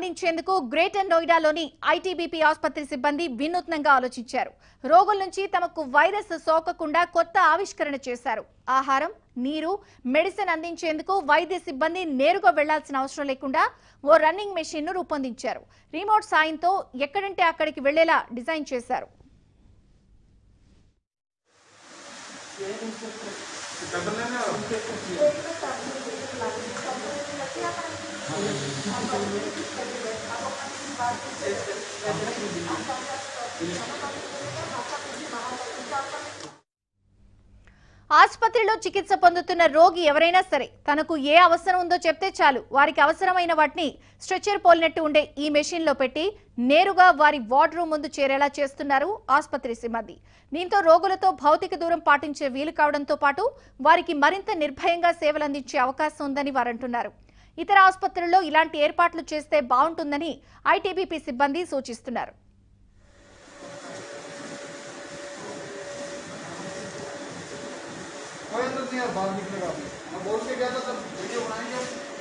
అందించేందుకు greater నోయిడాలోని ITBP ఆసుపత్రి సిబ్బంది వినూత్నంగా ఆలోచించారు రోగుల నుంచి తమకు వైరస్ సోకకుండా కొత్త ఆవిష్కరణ చేశారు ఆహారం నీరు మెడిసిన్ అందించేందుకు వైద్య సిబ్బంది నేరుగా వెళ్లాల్సిన అవసరం లేకుండా ఓ రన్నింగ్ మెషిన్ ను రూపొందించారు రిమోట్ సాయంతో ఎక్కడంటే అక్కడికి వెళ్లేలా డిజైన్ చేశారు ఆసుపత్రిలో చికిత్స పొందుతున్న రోగి ఎవరైనా సరే తనకు ఏ అవసరం ఉందో చెప్తే చాలు వారికి అవసరమైన వాటిని స్ట్రెచర్ పోలినట్టు ఉండే ఈ మెషిన్ లో పెట్టి నేరుగా వారి వార్డ్ రూమ్ ముందు చేరేలా చేస్తున్నారు ఆసుపత్రి సిబ్బంది దీంతో రోగులతో భౌతిక దూరం పాటించే వీలు కావడంతో పాటు వారికి మరింత నిర్భయంగా సేవలు అందించే అవకాశం ఉందని వారంటున్నారు ఇతర ఆసుపత్రుల్లో ఇలాంటి ఏర్పాట్లు చేస్తే బాగుంటుందని ఐటీబీపీ సిబ్బంది సూచిస్తున్నారు कोई तो नहीं यार बाहर निकलेगा मैं बोल के गया था सब वीडियो बनाएंगे